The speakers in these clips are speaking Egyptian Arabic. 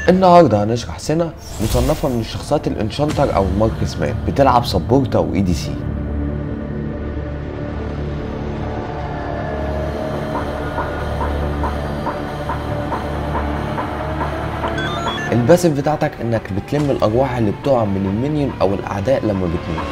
النهارده هنشرح سنة مصنفة من الشخصيات الانشانتر او الماركس مان بتلعب سبورت او اي دي سي الباسف بتاعتك انك بتلم الارواح اللي بتقع من المنيون او الاعداء لما بتموت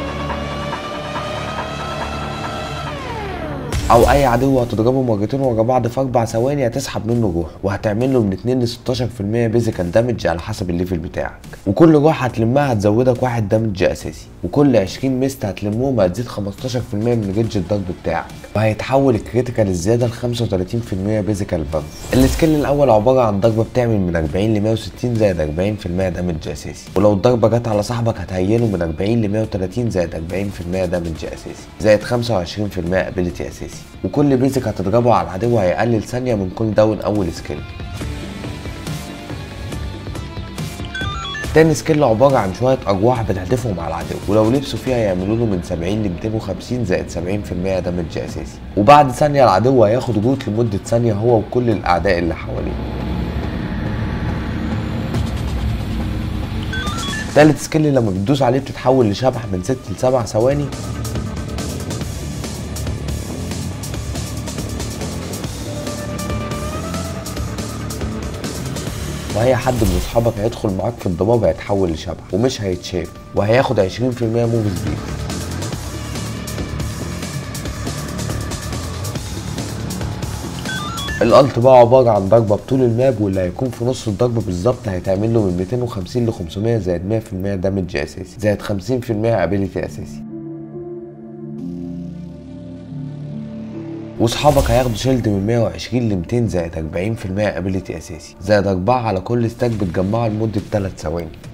او اي عدو هتضربه مرتين ورا بعض في اربع ثواني هتسحب منه روح وهتعمل له من 2 ل 16% بيزيكال دامج على حسب الليفل بتاعك وكل روح هتلمها هتزودك واحد دامج اساسي وكل 20 ميست هتلمهم هتزيد 15% من رينج الضرب بتاعك وهيتحول الكريتيكال الزياده ل 35% بيزيكال بامب السكيل الاول عباره عن ضربه بتعمل من 40 ل 160 زائد 40% دامج اساسي ولو الضربه جت على صاحبك هتهيله من 40 ل 130 زائد 40% دامج اساسي زائد 25% ابيليتي اساسي وكل بيزك هتضربه على العدو هيقلل ثانيه من كل داون اول سكيل تاني سكيل عبارة عن شوية أرواح بتحدفهم على العدو ولو لبسوا فيها يعملوا له من 70 ل 250 زائد 70% دامج أساسي وبعد ثانية العدو هياخد روت لمدة ثانية هو وكل الأعداء اللي حواليه تالت سكيل لما بتدوس عليه بتتحول لشبح من 6 ل 7 ثواني واي حد من اصحابك هيدخل معاك في الضباب هيتحول لشبح ومش هيتشاف وهياخد 20% موف سبيد الالت بقى عباره عن ضربه بطول الماب واللي هيكون في نص الضربه بالظبط هيتعمل له من 250 ل 500 زائد 100% دامج اساسي زائد 50% ابيليتي اساسي واصحابك هياخدوا شيلد من 120 ل 200 زائد 40% ابيليتي اساسي زائد 4 على كل ستاك بتجمعه لمده 3 ثواني